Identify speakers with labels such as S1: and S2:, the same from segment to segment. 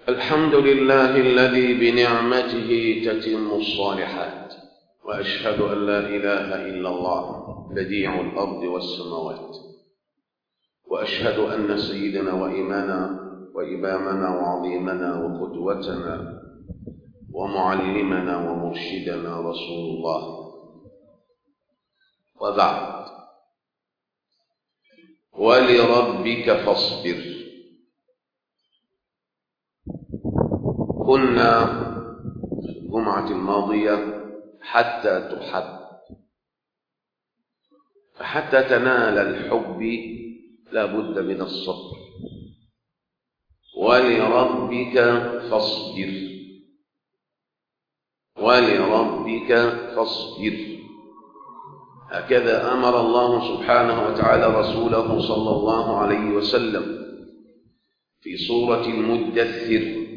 S1: الحمد لله الذي بنعمته تتم الصالحات وأشهد أن لا إله إلا الله بديع الأرض والسماوات وأشهد أن سيدنا وإمانا وإمامنا وعظيمنا وقدوتنا ومعلمنا ومرشدنا رسول الله وبعد ولربك فاصبر قلنا في الجمعة الماضية حتى تحب فحتى تنال الحب لا بد من الصبر ولربك فاصبر ولربك فاصبر هكذا أمر الله سبحانه وتعالى رسوله صلى الله عليه وسلم في سورة المدثر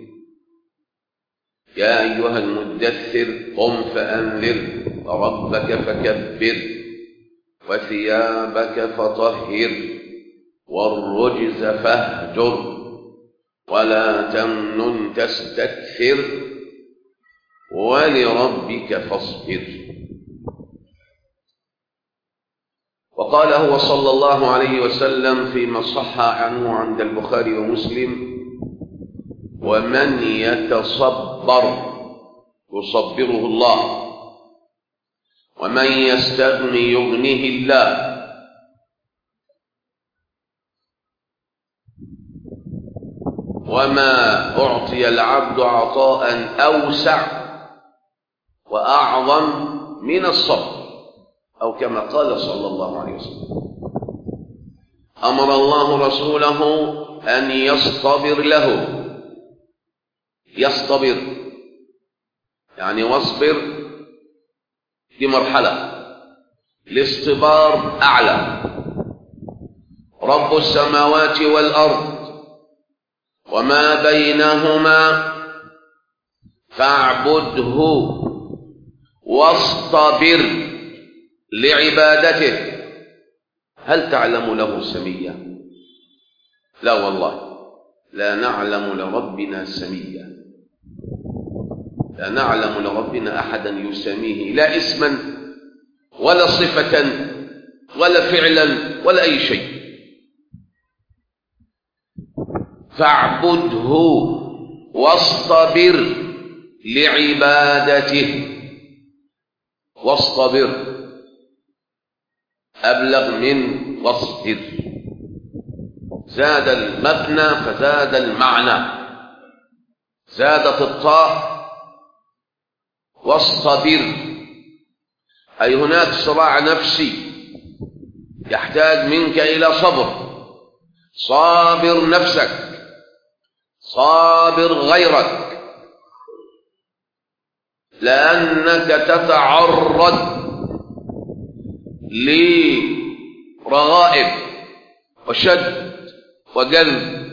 S1: يا أيها المدثر قم فأنذر وربك فكبر وثيابك فطهر والرجز فاهجر ولا تمنن تستكثر ولربك فاصبر وقال هو صلى الله عليه وسلم فيما صح عنه عند البخاري ومسلم ومن يتصبر يصبره الله ومن يستغني يغنيه الله وما أعطي العبد عطاء أوسع وأعظم من الصبر أو كما قال صلى الله عليه وسلم أمر الله رسوله أن يصطبر له يصطبر يعني واصبر دي مرحلة الاصطبار أعلى رب السماوات والأرض وما بينهما فاعبده واصطبر لعبادته هل تعلم له سميا لا والله لا نعلم لربنا سميا لا نعلم لربنا أحدا يسميه لا اسما ولا صفة ولا فعلا ولا أي شيء فاعبده واصطبر لعبادته واصطبر أبلغ من واصبر زاد المبنى فزاد المعنى زادت الطاء واصطبر أي هناك صراع نفسي يحتاج منك إلى صبر صابر نفسك صابر غيرك لأنك تتعرض لرغائب وشد وجلب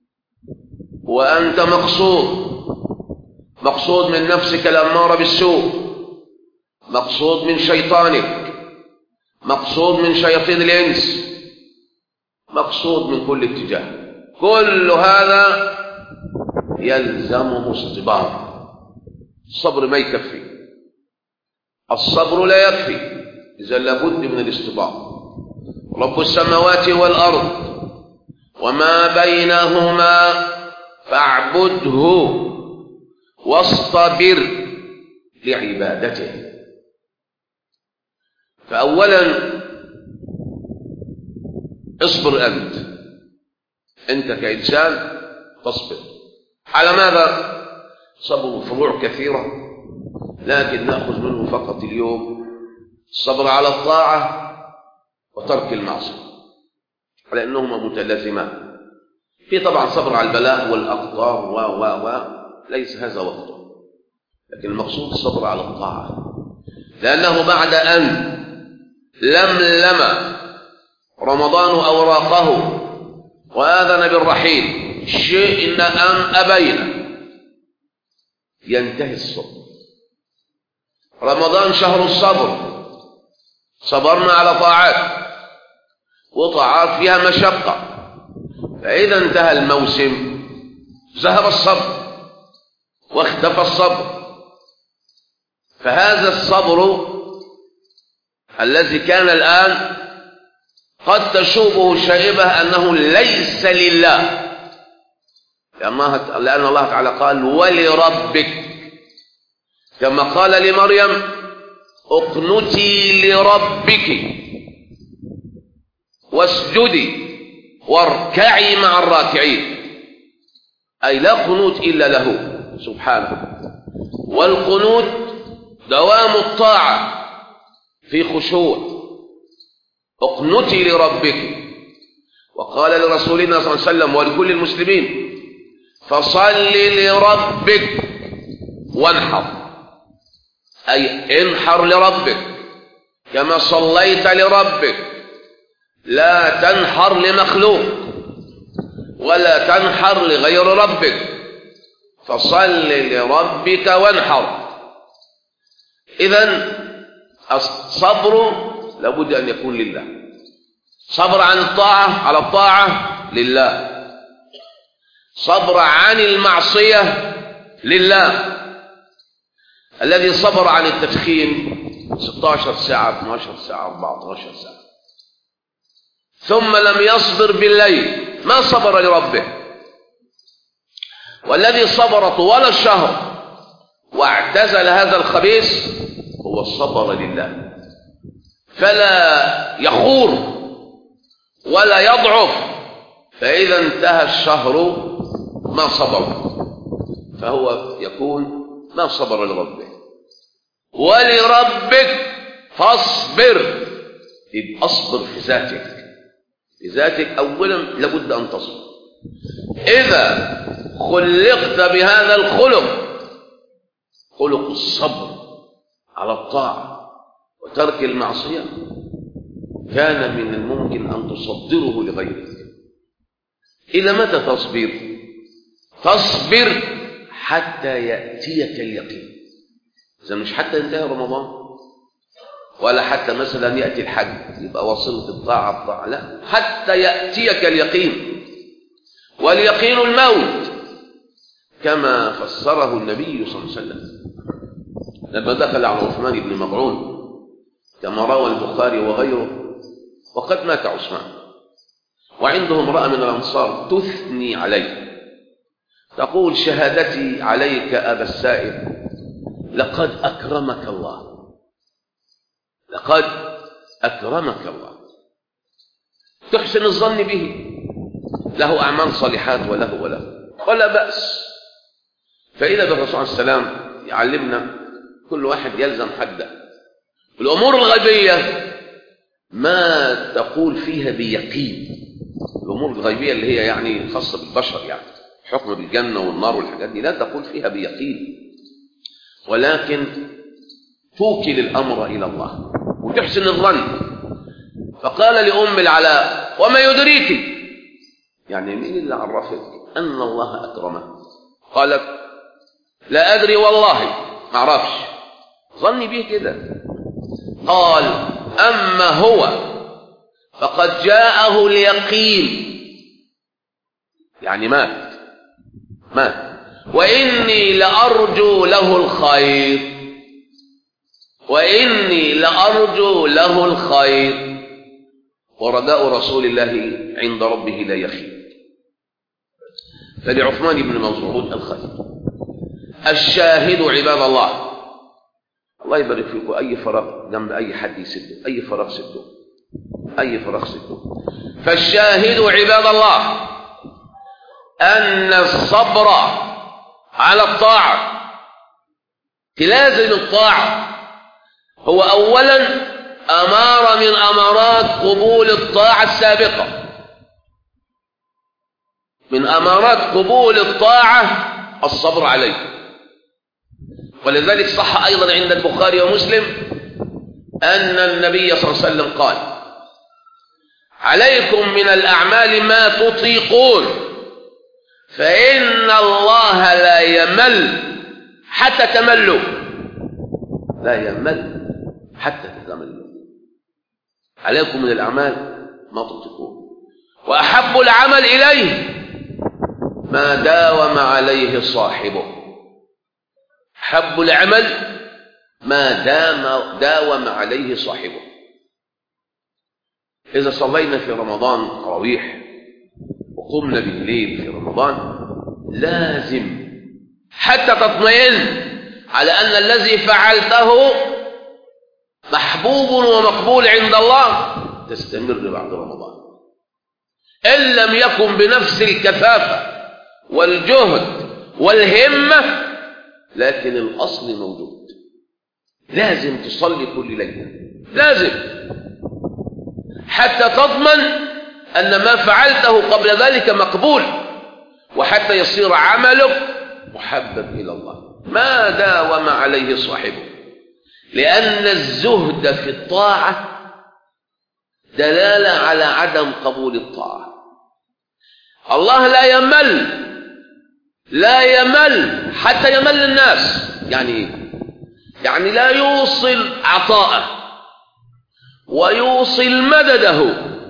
S1: وأنت مقصود مقصود من نفسك الأمارة بالسوء مقصود من شيطانك مقصود من شياطين الإنس مقصود من كل اتجاه كل هذا يلزمه اصطبار الصبر ما يكفي الصبر لا يكفي إذا لابد من الاصطبار رب السماوات والأرض وما بينهما فاعبده واصطبر لعبادته فأولا اصبر أنت أنت كإنسان تصبر على ماذا؟ صبر فروع كثيرة لكن نأخذ منه فقط اليوم الصبر على الطاعة وترك المعصية لأنهما متلازمان في طبعا صبر على البلاء والأقدار و و و ليس هذا وقته لكن المقصود الصبر على الطاعة لأنه بعد أن لملم رمضان أوراقه وآذن بالرحيل شئنا أم أبينا ينتهي الصبر رمضان شهر الصبر صبرنا على طاعات وطاعات فيها مشقة فإذا انتهى الموسم ذهب الصبر واختفى الصبر فهذا الصبر الذي كان الآن قد تشوبه شائبة أنه ليس لله لأن الله تعالى قال ولربك كما قال لمريم اقنتي لربك واسجدي واركعي مع الراكعين أي لا قنوت إلا له سبحانه والقنوت دوام الطاعة في خشوع اقنتي لربك وقال لرسولنا صلى الله عليه وسلم ولكل المسلمين فصل لربك وانحر أي انحر لربك كما صليت لربك لا تنحر لمخلوق ولا تنحر لغير ربك فصل لربك وانحر إذا الصبر لابد أن يكون لله صبر عن الطاعة على الطاعة لله صبر عن المعصية لله الذي صبر عن التدخين 16 ساعة 12 ساعة 14 ساعة ثم لم يصبر بالليل ما صبر لربه والذي صبر طوال الشهر واعتزل هذا الخبيث هو الصبر لله فلا يخور ولا يضعف فإذا انتهى الشهر ما صبر فهو يكون ما صبر لربه ولربك فاصبر إذ أصبر في ذاتك في ذاتك أولا لابد أن تصبر إذا خلقت بهذا الخلق خلق الصبر على الطاعة وترك المعصية كان من الممكن أن تصدره لغيرك إلى متى تصبر تصبر حتى يأتيك اليقين إذا مش حتى ينتهي رمضان ولا حتى مثلا يأتي الحج يبقى وصلت الطاعة الطاعة لا حتى يأتيك اليقين واليقين الموت كما فسره النبي صلى الله عليه وسلم لما دخل على عثمان بن مضعون كما روى البخاري وغيره وقد مات عثمان وعنده امرأة من الأنصار تثني عليه تقول شهادتي عليك أبا السائب لقد أكرمك الله لقد أكرمك الله تحسن الظن به له أعمال صالحات وله وله ولا بأس فإذا بالرسول عليه السلام يعلمنا كل واحد يلزم حده الأمور الغيبية ما تقول فيها بيقين الأمور الغيبية اللي هي يعني خاصة بالبشر يعني حكم بالجنة والنار والحاجات دي لا تقول فيها بيقين ولكن توكل الأمر إلى الله وتحسن الظن فقال لأم العلاء وما يدريك يعني مين اللي عرفك أن الله أكرمه قالت لا أدري والله ما أعرفش ظني به كده قال أما هو فقد جاءه اليقين يعني مات مات وإني لأرجو له الخير وإني لأرجو له الخير ورجاء رسول الله عند ربه لا يخيب فلعثمان بن مسعود الخير الشاهد عباد الله الله يبارك فيكم أي فراغ جنب أي حد يسده أي فراغ سده أي فراغ سده فالشاهد عباد الله أن الصبر على الطاعة تلازم الطاعة هو أولا أمارة من أمارات قبول الطاعة السابقة من أمارات قبول الطاعة الصبر عليه ولذلك صح أيضا عند البخاري ومسلم أن النبي صلى الله عليه وسلم قال عليكم من الأعمال ما تطيقون فإن الله لا يمل حتى تملوا لا يمل حتى تتملوا عليكم من الأعمال ما تطيقون وأحب العمل إليه ما داوم عليه صاحبه حب العمل ما دام داوم عليه صاحبه إذا صلينا في رمضان تراويح وقمنا بالليل في رمضان لازم حتى تطمئن على أن الذي فعلته محبوب ومقبول عند الله تستمر بعد رمضان إن لم يكن بنفس الكثافة والجهد والهمة لكن الأصل موجود لازم تصلي كل ليلة لازم حتى تضمن أن ما فعلته قبل ذلك مقبول وحتى يصير عملك محبب إلى الله ما داوم عليه صاحبه لأن الزهد في الطاعة دلالة على عدم قبول الطاعة الله لا يمل لا يمل حتى يمل الناس يعني ايه يعني لا يوصل عطاءه ويوصل مدده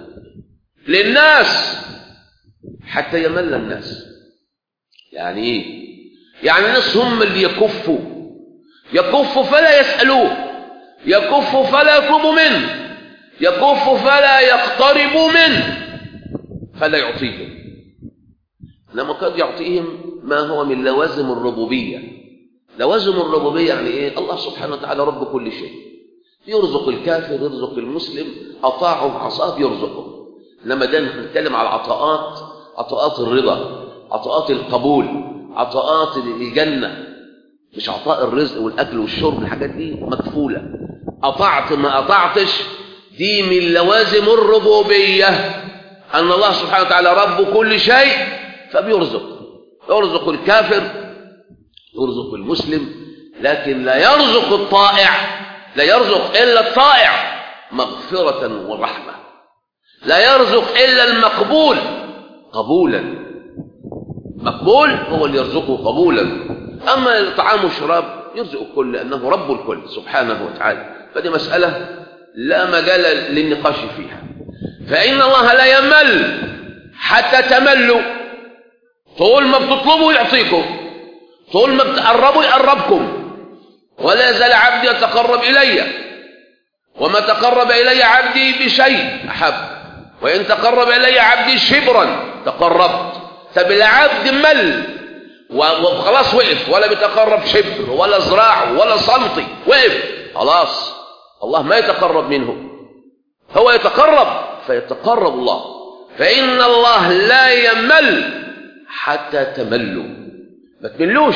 S1: للناس حتى يمل الناس يعني ايه يعني الناس هم اللي يكفوا يكفوا فلا يسألوه يكفوا فلا يطلبوا منه يكف فلا يقترب منه فلا يعطيهم لما قد يعطيهم ما هو من لوازم الربوبية لوازم الربوبية يعني ايه الله سبحانه وتعالى رب كل شيء يرزق الكافر يرزق المسلم أطاعه عصاه يرزقه لما ده نتكلم على العطاءات عطاءات الرضا عطاءات القبول عطاءات الجنة مش عطاء الرزق والأكل والشرب الحاجات دي مكفولة أطعت ما أطعتش دي من لوازم الربوبية أن الله سبحانه وتعالى رب كل شيء فبيرزق يرزق الكافر يرزق المسلم لكن لا يرزق الطائع لا يرزق إلا الطائع مغفرة ورحمة لا يرزق إلا المقبول قبولا مقبول هو اللي يرزقه قبولا أما الطعام والشراب يرزق الكل لأنه رب الكل سبحانه وتعالى فدي مسألة لا مجال للنقاش فيها فإن الله لا يمل حتى تملوا طول ما بتطلبوا يعطيكم طول ما بتقربوا يقربكم ولا يزال عبدي يتقرب إلي وما تقرب إلي عبدي بشيء أحب وإن تقرب إلي عبدي شبرا تقربت طب العبد مل وخلاص وقف ولا بيتقرب شبر ولا زراع ولا سنتي وقف خلاص الله ما يتقرب منه هو يتقرب فيتقرب الله فإن الله لا يمل حتى تملوا ما تملوش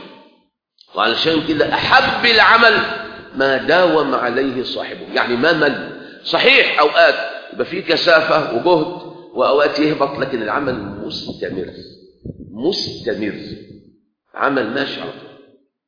S1: وعلشان كده أحب العمل ما داوم عليه صاحبه يعني ما مل صحيح أوقات يبقى فيه كثافة وجهد وأوقات يهبط لكن العمل مستمر مستمر عمل ماشي على طول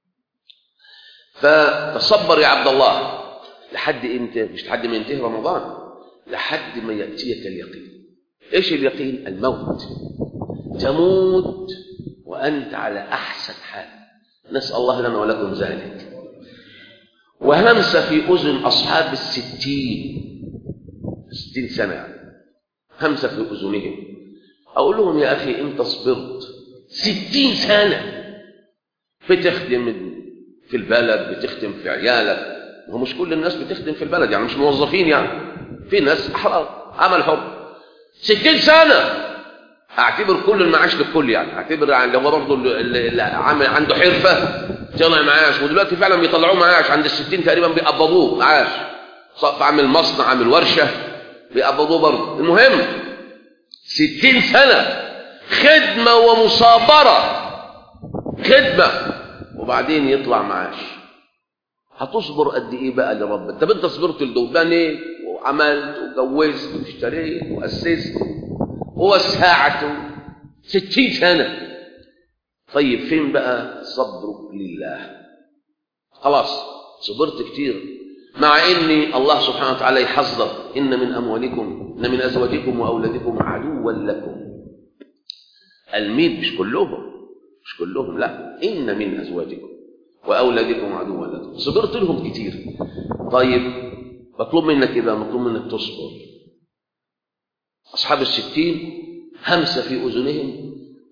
S1: فتصبر يا عبد الله لحد امتى مش لحد ما ينتهي رمضان لحد ما يأتيك اليقين ايش اليقين الموت تموت وأنت على أحسن حال نسأل الله لنا ولكم ذلك وهمس في أذن أصحاب الستين ستين سنة همس في أذنهم أقول لهم يا أخي أنت صبرت ستين سنة بتخدم في البلد بتخدم في عيالك هو مش كل الناس بتخدم في البلد يعني مش موظفين يعني في ناس أحرار عمل حر ستين سنة اعتبر كل المعاش للكل يعني اعتبر يعني هو برضه اللي عامل عنده حرفة طلع معاش ودلوقتي فعلا بيطلعوه معاش عند الستين تقريبا بيقبضوه معاش صف عامل مصنع عامل ورشة بيقبضوه برضه المهم ستين سنة خدمة ومصابرة خدمة وبعدين يطلع معاش هتصبر قد ايه بقى لربك طب انت صبرت لدوباني وعملت وجوزت واشتريت واسست ووسعت ستين سنة طيب فين بقى صبرك لله خلاص صبرت كتير مع ان الله سبحانه وتعالى يحذر ان من اموالكم ان من ازواجكم واولادكم عدوا لكم الميت مش كلهم مش كلهم لا ان من ازواجكم واولادكم عدوا لكم صبرت لهم كتير طيب مطلوب منك ايه بقى مطلوب منك تصبر اصحاب الستين همس في اذنهم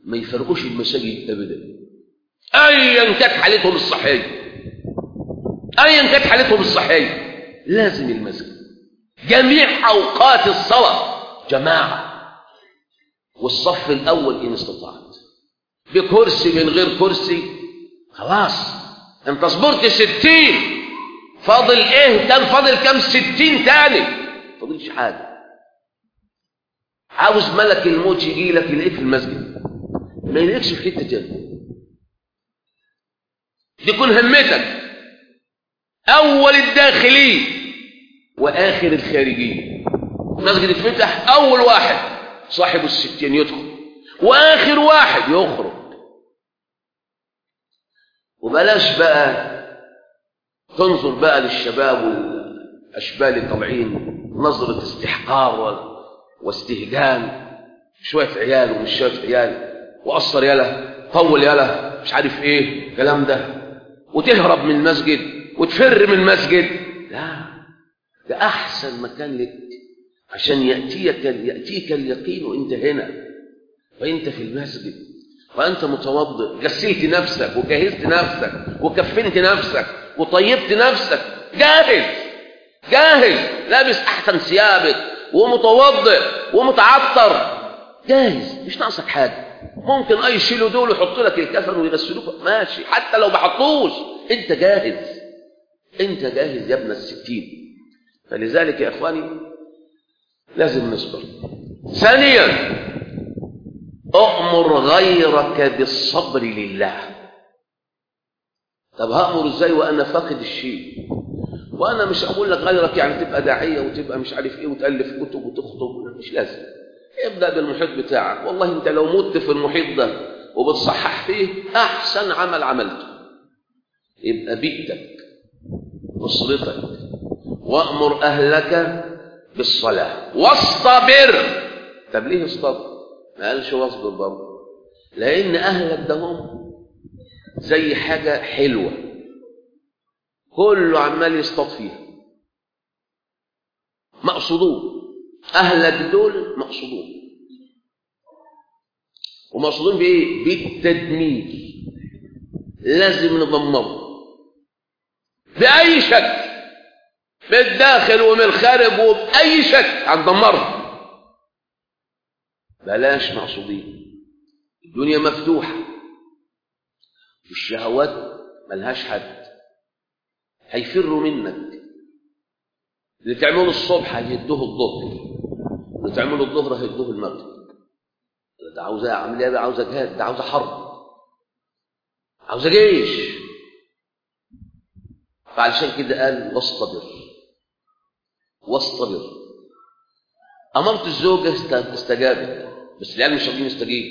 S1: ما يفرقوش المساجد ابدا ايا كانت حالتهم الصحيه ايا كانت حالتهم الصحيه لازم المسجد جميع اوقات الصلاه جماعه والصف الاول ان استطعت بكرسي من غير كرسي خلاص انت صبرت ستين فاضل ايه كان فاضل كام ستين تاني فاضلش حاجه عاوز ملك الموت يجي لك يلاقيك في المسجد ما يلاقيكش في حته تاني تكون همتك اول الداخلين واخر الخارجين المسجد يتفتح اول واحد صاحب الستين يدخل واخر واحد يخرج وبلاش بقى تنظر بقى للشباب والاشبال اللي طالعين نظره استحقار واستهجان شويه عيال ومش شويه عيال وقصر يالا طول يالا مش عارف ايه الكلام ده وتهرب من المسجد وتفر من المسجد لا ده احسن مكان لك عشان ياتيك ياتيك اليقين وانت هنا وانت في المسجد وانت متوضئ غسلت نفسك وجهزت نفسك وكفنت نفسك وطيبت نفسك جاهز جاهز لابس احسن ثيابك ومتوضئ ومتعطر جاهز مش ناقصك حاجه ممكن اي يشيلوا دول ويحطوا لك الكفن ويغسلوك ماشي حتى لو ما حطوش انت جاهز انت جاهز يا ابن الستين فلذلك يا اخواني لازم نصبر ثانيا أأمر غيرك بالصبر لله طب هأمر ازاي وأنا فاقد الشيء وأنا مش أقول لك غيرك يعني تبقى داعية وتبقى مش عارف إيه وتألف كتب وتخطب مش لازم ابدأ بالمحيط بتاعك والله أنت لو مت في المحيط ده وبتصحح فيه أحسن عمل عملته يبقى بيئتك أسرتك وأمر أهلك بالصلاة واصطبر طب ليه اصطبر ما قالش واصبر برضه لان اهلك ده هم زي حاجه حلوه كله عمال يصطاد فيها مقصودون اهلك دول مقصودون ومقصودون بايه بالتدمير لازم ندمره باي شكل بالداخل ومن الخارج وباي شكل هندمرها بلاش معصوبين الدنيا مفتوحة والشهوات ملهاش حد هيفروا منك اللي تعمله الصبح هيدوه الظهر اللي تعمله الظهر هيدوه المغرب ده عاوزة عملية ده عاوزة جهاد ده عاوزة حرب عاوزة جيش فعلشان كده قال واصطبر واصطبر أمرت الزوجة استجابت بس العيال مش راضيين يستجيب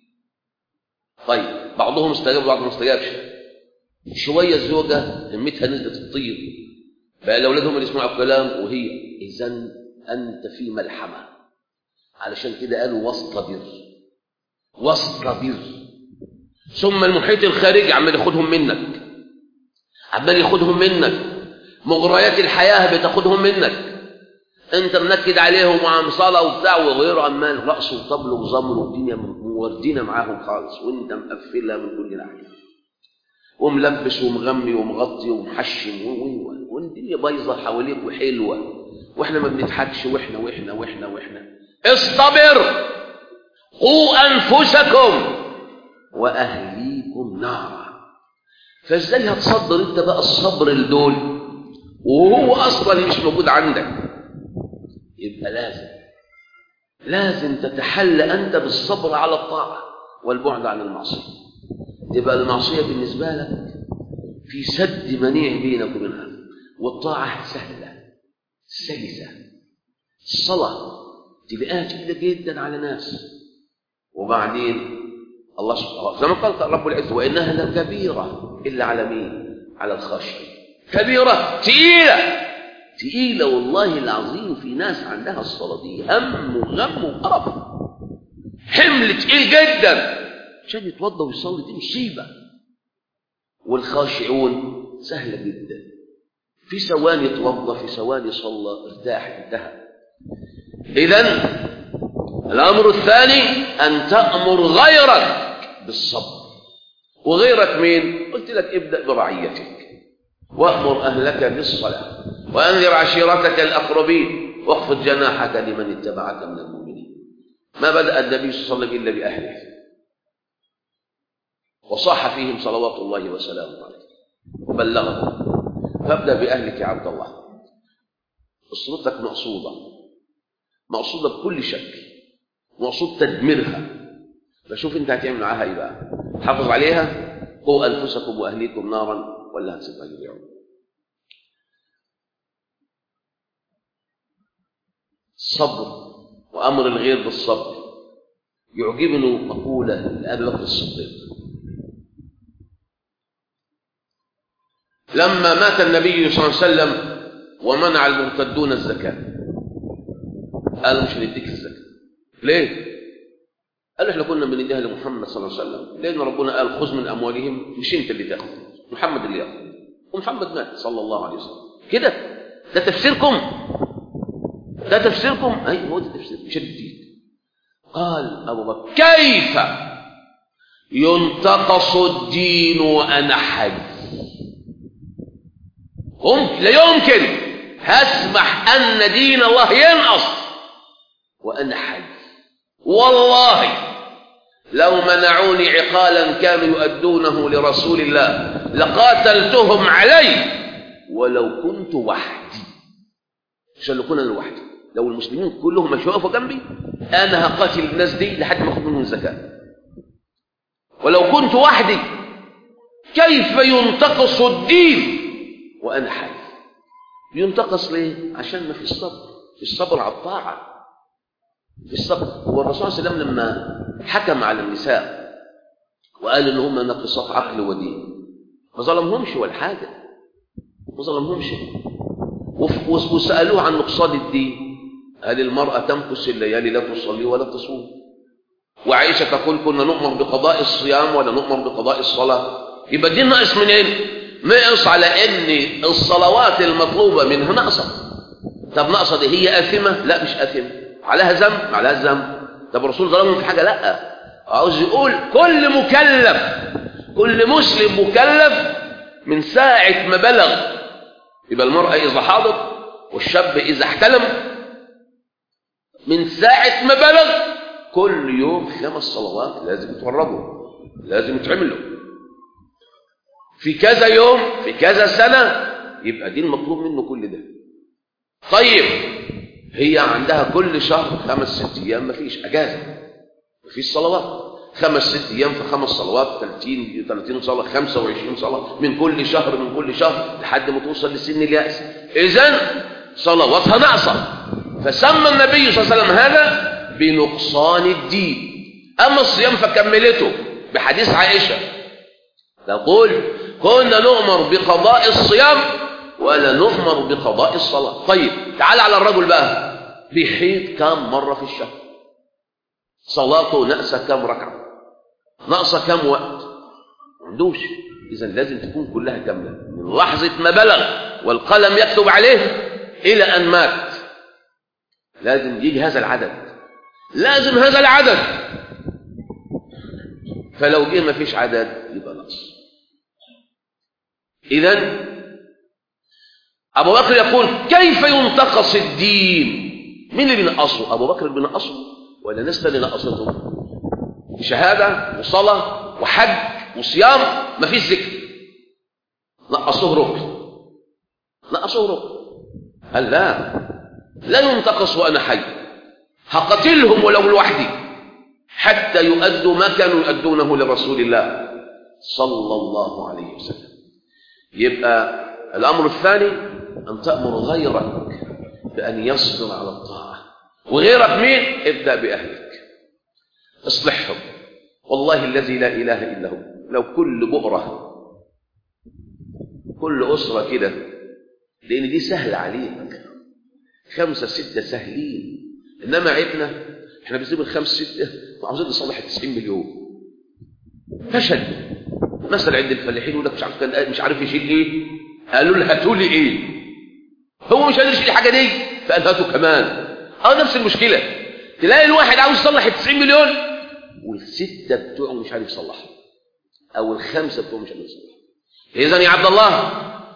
S1: طيب بعضهم استجاب وبعضهم ما استجابش شويه الزوجه همتها نزلت تطير بقى الاولاد هم اللي يسمعوا الكلام وهي اذا انت في ملحمه علشان كده قالوا واصطبر واصطبر ثم المحيط الخارجي عمال ياخدهم منك عمال ياخدهم منك مغريات الحياه بتاخدهم منك انت منكد عليهم وعم صلاه وبتاع وغيره عمال رقص وطبل وزمر والدنيا موردينه معاهم خالص وانت مقفلها من كل ناحيه وملبس ومغمي ومغطي ومحشم والدنيا بايظه حواليك وحلوه واحنا ما بنضحكش واحنا واحنا واحنا واحنا اصطبر قوا انفسكم واهليكم نارا فازاي هتصبر انت بقى الصبر لدول وهو اصلا مش موجود عندك يبقى لازم لازم تتحلى أنت بالصبر على الطاعة والبعد عن المعصية تبقى المعصية بالنسبة لك في سد منيع بينك وبينها والطاعة سهلة سلسة الصلاة تبقى تقيلة جدا على ناس وبعدين الله سبحانه زي ما قال رب العزة وإنها لكبيرة إلا على مين؟ على الخاشعين كبيرة تقيلة تقيلة والله العظيم في ناس عندها الصلاة دي هم وغم وقرف حمل تقيل جدا عشان يتوضى ويصلي دي مصيبة والخاشعون سهلة جدا في ثواني يتوضى في ثواني صلى ارتاح انتهى إذا الأمر الثاني أن تأمر غيرك بالصبر وغيرك مين قلت لك ابدأ برعيتك وأمر أهلك بالصلاة وأنذر عشيرتك الأقربين واخفض جناحك لمن اتبعك من المؤمنين ما بدأ النبي صلى الله عليه وسلم إلا بأهله وصاح فيهم صلوات الله وسلامه عليه وبلغهم فابدأ بأهلك يا عبد الله أسرتك مقصودة مقصودة بكل شكل مقصود تدميرها فشوف انت هتعمل معاها ايه بقى حافظ عليها قوا انفسكم واهليكم نارا ولا هتسيبها يبيعون الصبر وامر الغير بالصبر يعجبني مقوله لابي بكر الصديق لما مات النبي صلى الله عليه وسلم ومنع المرتدون الزكاه قالوا مش هنديك الزكاه ليه قالوا احنا كنا بنديها لمحمد صلى الله عليه وسلم لان ربنا قال خذ من اموالهم مش انت اللي تاخذ محمد اللي ياخذ ومحمد مات صلى الله عليه وسلم كده ده تفسيركم ده تفسيركم اي هو ده تفسير مش الدين قال ابو بكر كيف ينتقص الدين وانا حي هم لا يمكن هسمح ان دين الله ينقص وانا حي والله لو منعوني عقالا كانوا يؤدونه لرسول الله لقاتلتهم عليه ولو كنت وحدي مش لو كنا لوحدي لو المسلمين كلهم مش واقفوا جنبي انا هقاتل الناس دي لحد ما اخذ منهم الزكاه ولو كنت وحدي كيف ينتقص الدين وانا حي ينتقص ليه عشان ما في الصبر في الصبر على الطاعه في الصبر هو الرسول صلى الله عليه وسلم لما حكم على النساء وقال ان هم ناقصات عقل ودين ما ظلمهمش ولا حاجه ما ظلمهمش وسالوه عن نقصان الدين هل المراه تمكث الليالي لا تصلي ولا تصوم وعائشه تقول كنا نؤمر بقضاء الصيام ولا نؤمر بقضاء الصلاه يبقى الدين ناقص منين ناقص على ان الصلوات المطلوبه منها ناقصه طب ناقصه دي هي اثمه لا مش اثمه عليها ذنب عليها ذنب طب الرسول ظلمهم في حاجه لا عاوز يقول كل مكلف كل مسلم مكلف من ساعه ما بلغ يبقى المراه اذا حاضت والشاب اذا احتلم من ساعه ما بلغ كل يوم خمس صلوات لازم يتوربوا لازم يتعملوا في كذا يوم في كذا سنه يبقى دي المطلوب منه كل ده طيب هي عندها كل شهر خمس ست ايام ما فيش اجازه ما فيش صلوات خمس ست ايام في خمس صلوات 30 30 صلاه 25 صلاه من كل شهر من كل شهر لحد ما توصل لسن الياس اذا صلواتها ناقصه فسمى النبي صلى الله عليه وسلم هذا بنقصان الدين اما الصيام فكملته بحديث عائشه تقول كنا نؤمر بقضاء الصيام ولا نؤمر بقضاء الصلاة طيب تعال على الرجل بقى بيحيط كم مرة في الشهر صلاته ناقصة كم ركعة ناقصة كم وقت ما عندوش إذا لازم تكون كلها كاملة من لحظة ما بلغ والقلم يكتب عليه إلى أن مات لازم يجي هذا العدد لازم هذا العدد فلو جه ما فيش عدد يبقى نقص إذا أبو بكر يقول كيف ينتقص الدين مين اللي بينقصه أبو بكر اللي بينقصه ولا ناس اللي نقصته شهادة وصلاة وحج وصيام ما فيش ذكر نقصوه ركن نقصوه ركن قال لا لا ينتقص وأنا حي هقتلهم ولو لوحدي حتى يؤدوا ما كانوا يؤدونه لرسول الله صلى الله عليه وسلم يبقى الأمر الثاني أن تأمر غيرك بأن يصبر على الطاعة وغيرك مين؟ ابدأ بأهلك اصلحهم والله الذي لا إله إلا هو لو كل بؤرة كل أسرة كده لأن دي سهلة عليك خمسة ستة سهلين إنما عيبنا احنا بنسيب الخمس ستة وعاوزين نصلح 90 مليون فشل مثلا عند الفلاحين يقول لك مش عارف كان مش عارف يشيل ايه قالوا له هاتوا لي ايه هو مش قادر يشيل الحاجه دي فقال هاتوا كمان اه نفس المشكله تلاقي الواحد عاوز يصلح 90 مليون والستة بتوعه مش عارف يصلحها أو الخمسة بتوعه مش عارف يصلحها إذا يا عبد الله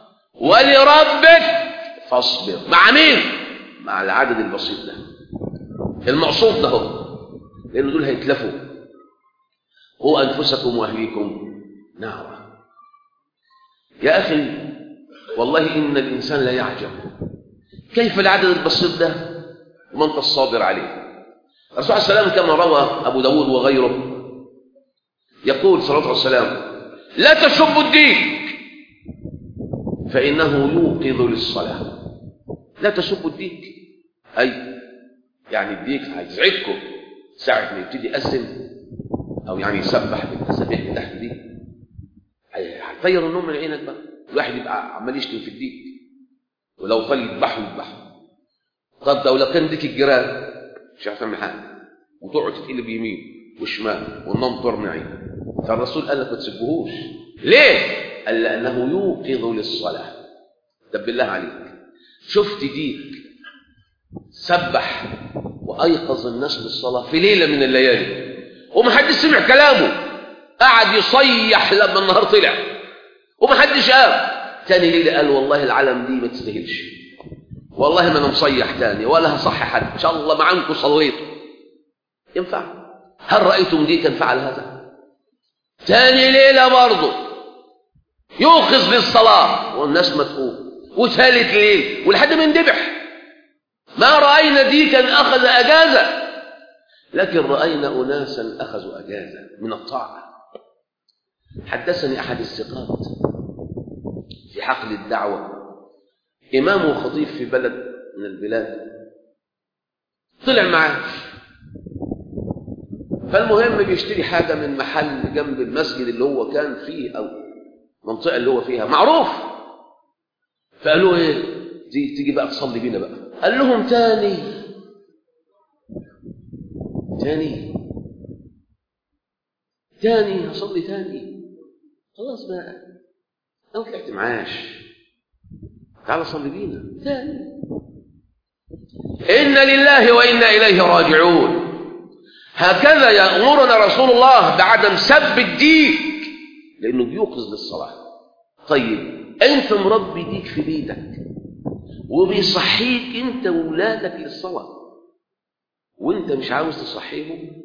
S1: ولربك فاصبر مع مين؟ مع العدد البسيط ده المقصود ده هو لأن دول هيتلفوا هو أنفسكم وأهليكم نارا يا أخي والله إن الإنسان لا يعجب كيف العدد البسيط ده ومن الصابر عليه الرسول عليه السلام كما روى أبو داود وغيره يقول صلى الله عليه وسلم لا تسبوا الدين فإنه يوقظ للصلاة لا تسبوا الديك أي يعني الديك هيزعجكم ساعة ما يبتدي يأذن أو يعني يسبح بالتسابيح بتاعته دي هيطير النوم من عينك بقى الواحد يبقى عمال يشتم في الديك ولو طال يذبحه يذبحه طب ده ولو كان ديك الجيران مش عارف تعمل حاجه وتقعد تتقلب يمين وشمال والنوم طار من عينك فالرسول قال لك ما تسبهوش ليه؟ قال لأنه يوقظ للصلاة طب بالله عليك شفت ديك سبح وأيقظ الناس للصلاة في ليلة من الليالي ومحدش سمع كلامه قعد يصيح لما النهار طلع ومحدش قام تاني ليلة قال والله العالم دي ما تستاهلش والله ما انا مصيح تاني ولا هصحي حد ان شاء الله ما عنكم صليتوا ينفع هل رأيتم ديكا فعل هذا تاني ليلة برضه يوقظ للصلاة والناس ما تقوم وثالث ليل ولحد ما يندبح ما رأينا ديكا أخذ أجازة لكن رأينا أناسا أخذوا أجازة من الطاعة حدثني أحد الثقات في حقل الدعوة إمام وخطيب في بلد من البلاد طلع معاه فالمهم بيشتري حاجة من محل جنب المسجد اللي هو كان فيه أو المنطقة اللي هو فيها معروف فقالوا إيه تيجي تيجي بقى تصلي بينا بقى قال لهم تاني تاني تاني هصلي تاني خلاص بقى انا طلعت معاش تعال صلي بينا تاني إن لله وإنا إليه راجعون هكذا يأمرنا رسول الله بعدم سب الديك لأنه بيوقظ للصلاة طيب أنت مربي ديك في بيتك وبيصحيك أنت وولادك للصلاة وأنت مش عاوز تصحيهم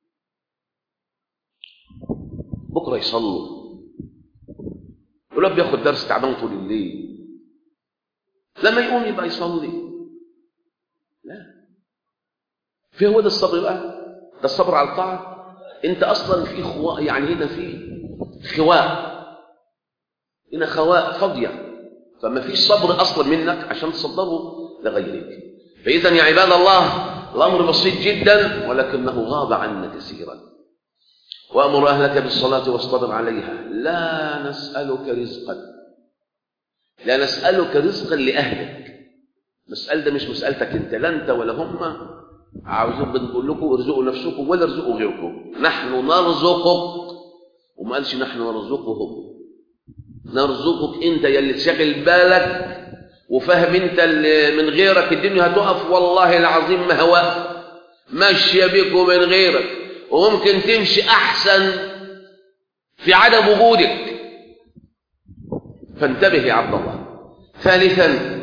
S1: بكرة يصلوا ولو بياخد درس تعبان طول الليل لما يقوم يبقى يصلي لا في هو ده الصبر بقى ده الصبر على الطاعة انت اصلا في خواء يعني هنا في خواء هنا خواء فاضية فما فيش صبر اصلا منك عشان تصبره لغيرك فاذا يا عباد الله الامر بسيط جدا ولكنه غاب عنا كثيرا وامر اهلك بالصلاه واصطبر عليها لا نسالك رزقا لا نسالك رزقا لاهلك مسألة ده مش مسألتك انت لا انت ولا هم عاوزين بنقول لكم ارزقوا نفسكم ولا ارزقوا غيركم نحن نرزقك وما قالش نحن نرزقهم نرزقك انت يلي تشغل بالك وفاهم انت اللي من غيرك الدنيا هتقف والله العظيم ما هو ماشيه بك ومن غيرك وممكن تمشي احسن في عدم وجودك فانتبه يا عبد الله ثالثا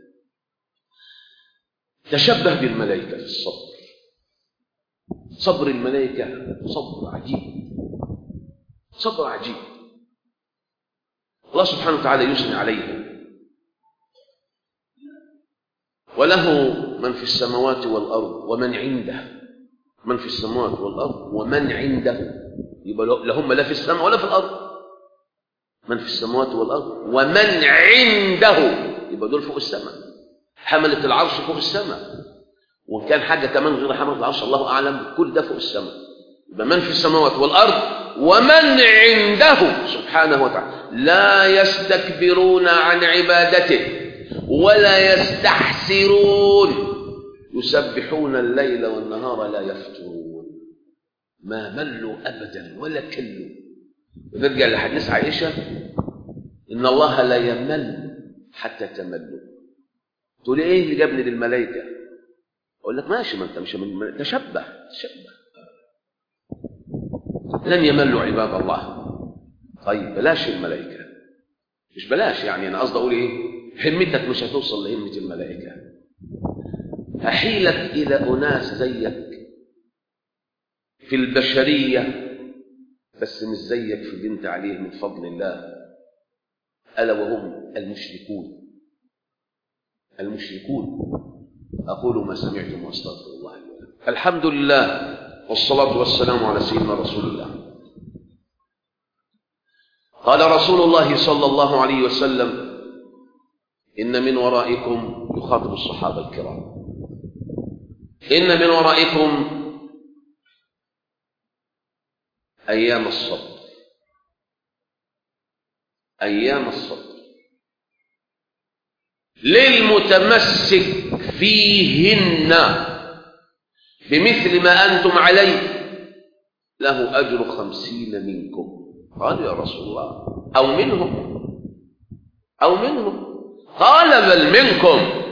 S1: تشبه بالملائكة في الصبر صبر الملائكة صبر عجيب صبر عجيب الله سبحانه وتعالى يثني عليهم وله من في السماوات والأرض ومن عنده من في السماوات والأرض ومن عنده يبقى لهم لا في السماء ولا في الأرض من في السماوات والأرض ومن عنده يبقى دول فوق السماء حملة العرش فوق السماء وإن كان حاجة كمان غير حملة العرش الله أعلم كل ده فوق السماء يبقى من في السماوات والأرض ومن عنده سبحانه وتعالى لا يستكبرون عن عبادته ولا يستحسرون يسبحون الليل والنهار لا يفترون ما ملوا أبدا ولا كلوا نرجع لحديث عائشة إن الله لا يمل حتى تملوا تقول ايه اللي جابني للملائكه اقول لك ماشي ما انت مش من تشبه تشبه لن يملوا عباد الله طيب بلاش الملائكه مش بلاش يعني انا قصدي اقول ايه همتك مش هتوصل لهمه الملائكه هحيلك الى اناس زيك في البشريه بس مش زيك في اللي انت عليه من فضل الله الا وهم المشركون المشركون أقول ما سمعتم وأستغفر الله لي ولكم الحمد لله والصلاة والسلام على سيدنا رسول الله قال رسول الله صلى الله عليه وسلم إن من ورائكم يخاطب الصحابة الكرام إن من ورائكم أيام الصبر أيام الصبر للمتمسك فيهن بمثل ما أنتم عليه له أجر خمسين منكم قالوا يا رسول الله أو منهم أو منهم قال بل منكم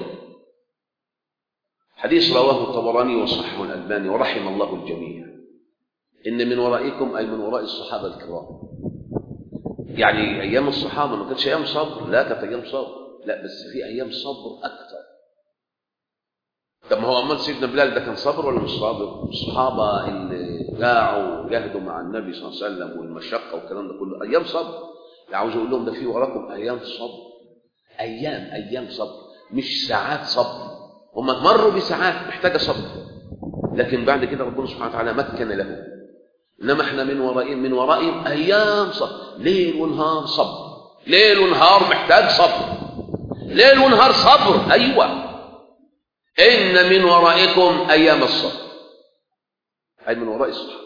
S1: حديث رواه الطبراني وصححه الألباني ورحم الله الجميع إن من ورائكم أي من وراء الصحابة الكرام يعني أيام الصحابة ما كانتش أيام صبر لا كانت أيام صبر لا بس في ايام صبر اكثر طب ما هو امال سيدنا بلال ده كان صبر ولا مش صابر الصحابه اللي جاعوا وجاهدوا مع النبي صلى الله عليه وسلم والمشقه والكلام ده كله ايام صبر يعني عاوز اقول لهم ده في وراكم ايام صبر ايام ايام صبر مش ساعات صبر هم مروا بساعات محتاجه صبر لكن بعد كده ربنا سبحانه وتعالى مكن له انما احنا من ورائهم من ورائهم ايام صبر ليل ونهار صبر ليل ونهار محتاج صبر ليل ونهار صبر أيوة إن من ورائكم أيام الصبر أي من وراء الصحابة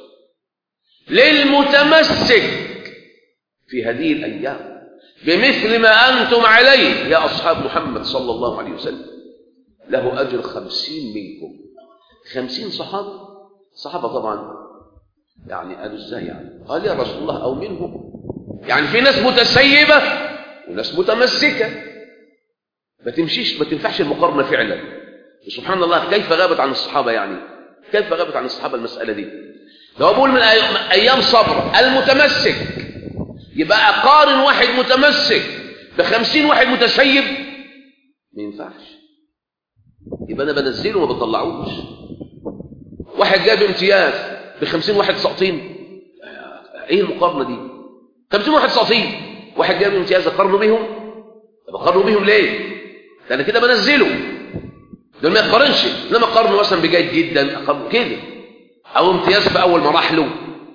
S1: للمتمسك في هذه الأيام بمثل ما أنتم عليه يا أصحاب محمد صلى الله عليه وسلم له أجر خمسين منكم خمسين صحابة صحابة طبعا يعني قالوا ازاي يعني قال يا رسول الله أو منهم يعني في ناس متسيبة وناس متمسكة ما تمشيش ما تنفعش المقارنه فعلا سبحان الله كيف غابت عن الصحابه يعني كيف غابت عن الصحابه المساله دي لو بقول من ايام صبر المتمسك يبقى اقارن واحد متمسك بخمسين واحد متسيب ما ينفعش يبقى انا بنزله وما بطلعوش واحد جاب امتياز بخمسين واحد ساقطين ايه المقارنه دي خمسين واحد ساقطين واحد جاب امتياز اقارنه بيهم بقارنه بيهم ليه ده انا كده بنزله دول ما يقارنش انما قارنه مثلا بجيد جدا اقارنه كده او امتياز في اول مراحله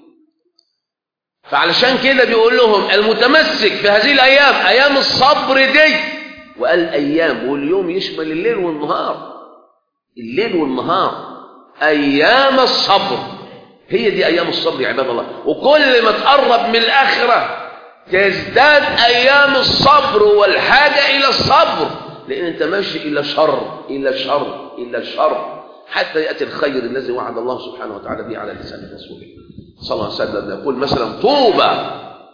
S1: فعلشان كده بيقول لهم المتمسك في هذه الايام ايام الصبر دي وقال ايام واليوم يشمل الليل والنهار الليل والنهار ايام الصبر هي دي ايام الصبر يا عباد الله وكل ما تقرب من الاخره تزداد ايام الصبر والحاجه الى الصبر لان انت ماشي الى شر الى شر الى شر حتى ياتي الخير الذي وعد الله سبحانه وتعالى به على لسان رسوله صلى الله عليه وسلم يقول مثلا طوبى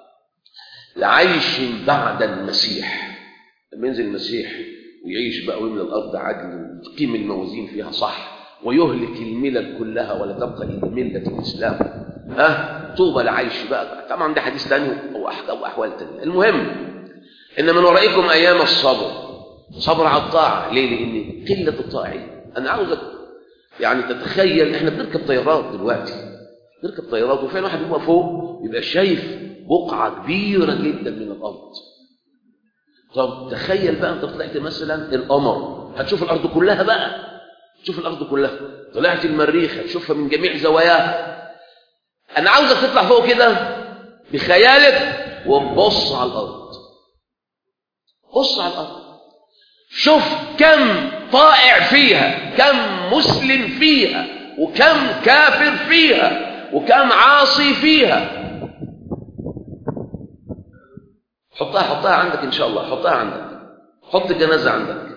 S1: لعيش بعد المسيح لما ينزل المسيح ويعيش بقى ويملى الارض عدل وتقيم الموازين فيها صح ويهلك الملل كلها ولا تبقى الا مله الاسلام ها طوبى لعيش بقى طبعا ده حديث ثاني او او احوال ثانيه المهم ان من ورائكم ايام الصبر صبر على الطاعه ليه لان قله الطاعين انا عاوزك يعني تتخيل احنا بنركب طيارات دلوقتي نركب طيارات وفين واحد يبقى فوق يبقى شايف بقعه كبيره جدا من الارض طب تخيل بقى انت طلعت مثلا القمر هتشوف الارض كلها بقى تشوف الارض كلها طلعت المريخ هتشوفها من جميع زواياها انا عاوزك تطلع فوق كده بخيالك وتبص على الارض بص على الارض شوف كم طائع فيها كم مسلم فيها وكم كافر فيها وكم عاصي فيها حطها حطها عندك ان شاء الله حطها عندك حط الجنازه عندك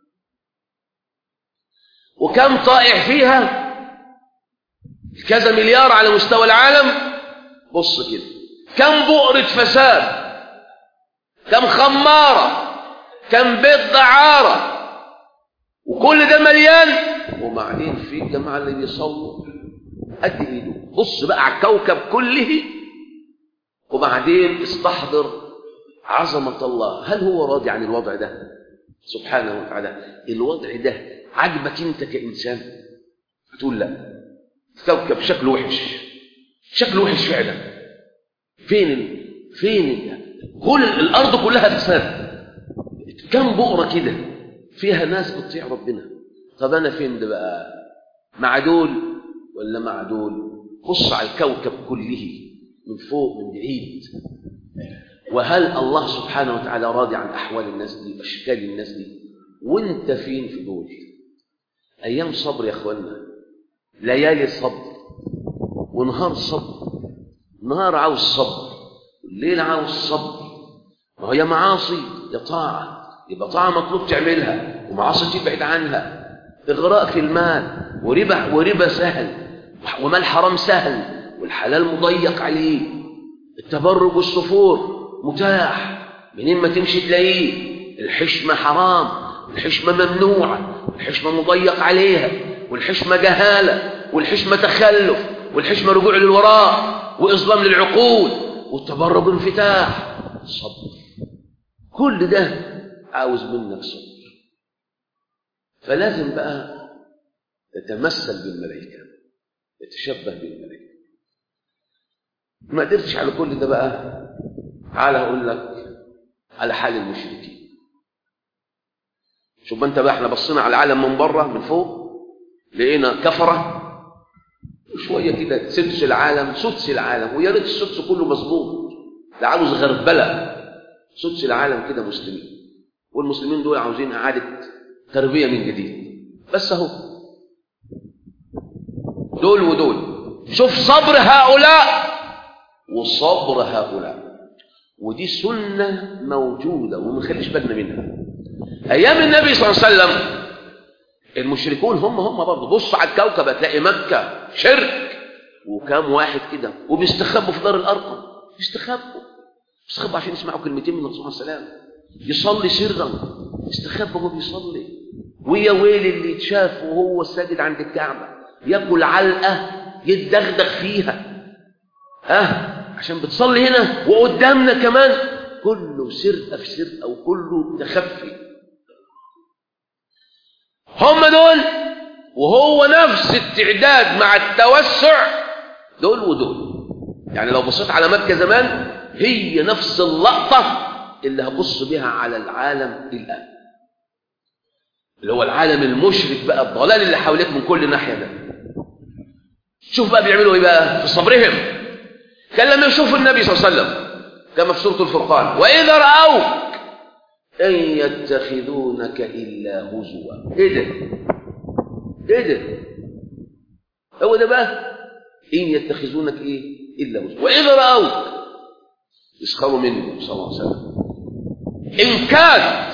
S1: وكم طائع فيها كذا مليار على مستوى العالم بص كده كم بؤرة فساد كم خمارة كم بيت دعارة وكل ده مليان وبعدين في الجماعة اللي بيصلوا قد ايده بص بقى على الكوكب كله وبعدين استحضر عظمة الله هل هو راضي عن الوضع ده سبحانه وتعالى الوضع ده عجبك انت كإنسان تقول لا كوكب شكله وحش شكله وحش فعلا فين ال... فين ال... كل الارض كلها فساد كم بؤره كده فيها ناس بتطيع ربنا طب انا فين ده بقى مع دول ولا مع دول بص على الكوكب كله من فوق من بعيد وهل الله سبحانه وتعالى راضي عن احوال الناس دي واشكال الناس دي وانت فين في دول ايام صبر يا اخوانا ليالي صبر ونهار صبر نهار عاوز صبر والليل عاوز صبر ما هو يا معاصي يا طاعة يبقى طاعة مطلوب تعملها ومعاصي تبعد عنها إغراء في المال وربا وربا سهل ومال حرام سهل والحلال مضيق عليه التبرج والسفور متاح منين ما تمشي تلاقيه الحشمة حرام الحشمة ممنوعة الحشمة مضيق عليها والحشمة جهالة والحشمة تخلف والحشمة رجوع للوراء وإظلام للعقول والتبرج انفتاح صبر كل ده عاوز منك صبر فلازم بقى تتمثل بالملائكة تتشبه بالملائكة ما قدرتش على كل ده بقى تعالى أقول لك على حال المشركين شوف انت بقى احنا بصينا على العالم من بره من فوق لقينا كفره شويه كده سدس العالم سدس العالم ويا ريت السدس كله مظبوط ده عاوز غربله سدس العالم كده مسلمين والمسلمين دول عاوزين اعاده تربيه من جديد بس اهو دول ودول شوف صبر هؤلاء وصبر هؤلاء ودي سنه موجوده وما نخليش بالنا منها ايام النبي صلى الله عليه وسلم المشركون هم هم برضه بص على الكوكب هتلاقي مكه شرك وكام واحد كده وبيستخبوا في دار الارقم بيستخبوا بيستخبوا عشان يسمعوا كلمتين من الرسول صلى الله عليه وسلم يصلي سرا يستخبى وهو بيصلي ويا ويل اللي يتشاف وهو ساجد عند الكعبه ياكل علقه يتدغدغ فيها ها أه؟ عشان بتصلي هنا وقدامنا كمان كله سرقه في سرقه وكله تخفي هم دول وهو نفس التعداد مع التوسع دول ودول يعني لو بصيت على مكة زمان هي نفس اللقطة اللي هبص بها على العالم الآن اللي هو العالم المشرك بقى الضلال اللي حواليك من كل ناحية ده شوف بقى بيعملوا ايه بقى في صبرهم كان لما يشوف النبي صلى الله عليه وسلم كما في سورة الفرقان وإذا رأوك إن يتخذونك إلا هزوا إيه ده إيه ده هو ده بقى إن يتخذونك إيه إلا هزوا وإذا رأوك يسخروا منه صلى الله عليه وسلم إن كاد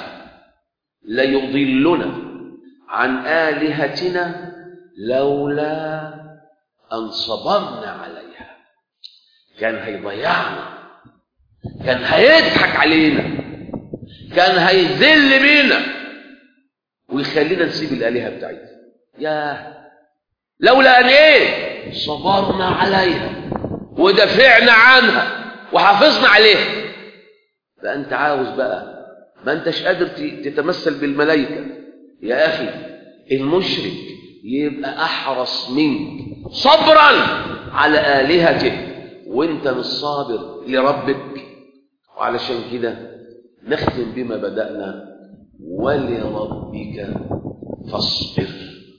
S1: ليضلنا عن آلهتنا لولا أن صبرنا عليها كان هيضيعنا كان هيضحك علينا كان هيذل بينا ويخلينا نسيب الآلهة بتاعتنا يا لولا أن إيه صبرنا عليها ودافعنا عنها وحافظنا عليها فأنت عاوز بقى ما أنتش قادر تتمثل بالملائكة يا أخي المشرك يبقى أحرص منك صبرا على آلهته وانت مش صابر لربك وعلشان كده نختم بما بدأنا ولربك فاصبر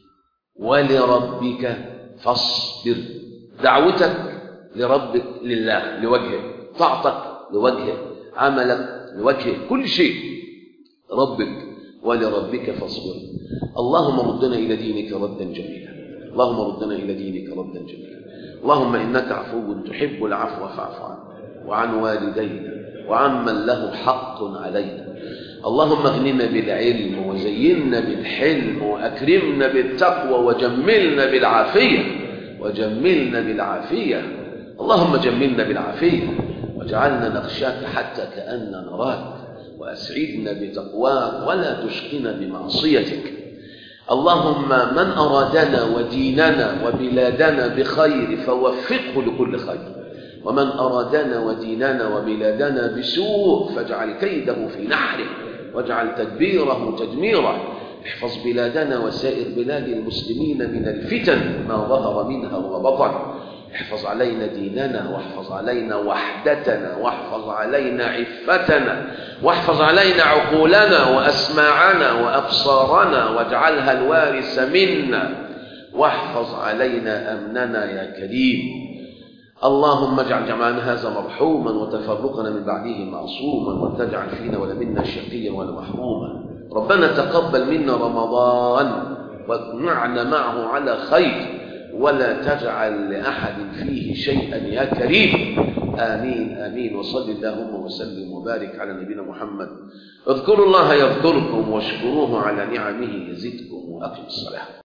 S1: ولربك فاصبر دعوتك لربك لله لوجهه طاعتك لوجهه عملك لوجهه كل شيء ربك ولربك فاصبر اللهم ردنا إلى دينك ردا جميلا اللهم ردنا إلى دينك ردا جميلا اللهم إنك عفو تحب العفو فاعف عنا وعن والدينا وعمن له حق علينا اللهم اغننا بالعلم وزينا بالحلم وأكرمنا بالتقوى وجملنا بالعافية وجملنا بالعافية اللهم جملنا بالعافية واجعلنا نخشاك حتى كأننا نراك وأسعدنا بتقواك ولا تشقنا بمعصيتك اللهم من أرادنا وديننا وبلادنا بخير فوفقه لكل خير ومن أرادنا وديننا وبلادنا بسوء فاجعل كيده في نحره واجعل تدبيره تدميره احفظ بلادنا وسائر بلاد المسلمين من الفتن ما ظهر منها وبطن احفظ علينا ديننا واحفظ علينا وحدتنا واحفظ علينا عفتنا واحفظ علينا عقولنا وأسماعنا وأبصارنا واجعلها الوارث منا واحفظ علينا أمننا يا كريم اللهم اجعل جمعنا هذا مرحوما وتفرقنا من بعده معصوما ولا تجعل فينا ولا منا شقيا ولا محروما ربنا تقبل منا رمضان واجمعنا معه على خير ولا تجعل لأحد فيه شيئا يا كريم آمين آمين وصل اللهم وسلم وبارك على نبينا محمد اذكروا الله يذكركم واشكروه على نعمه يزدكم وأقم الصلاة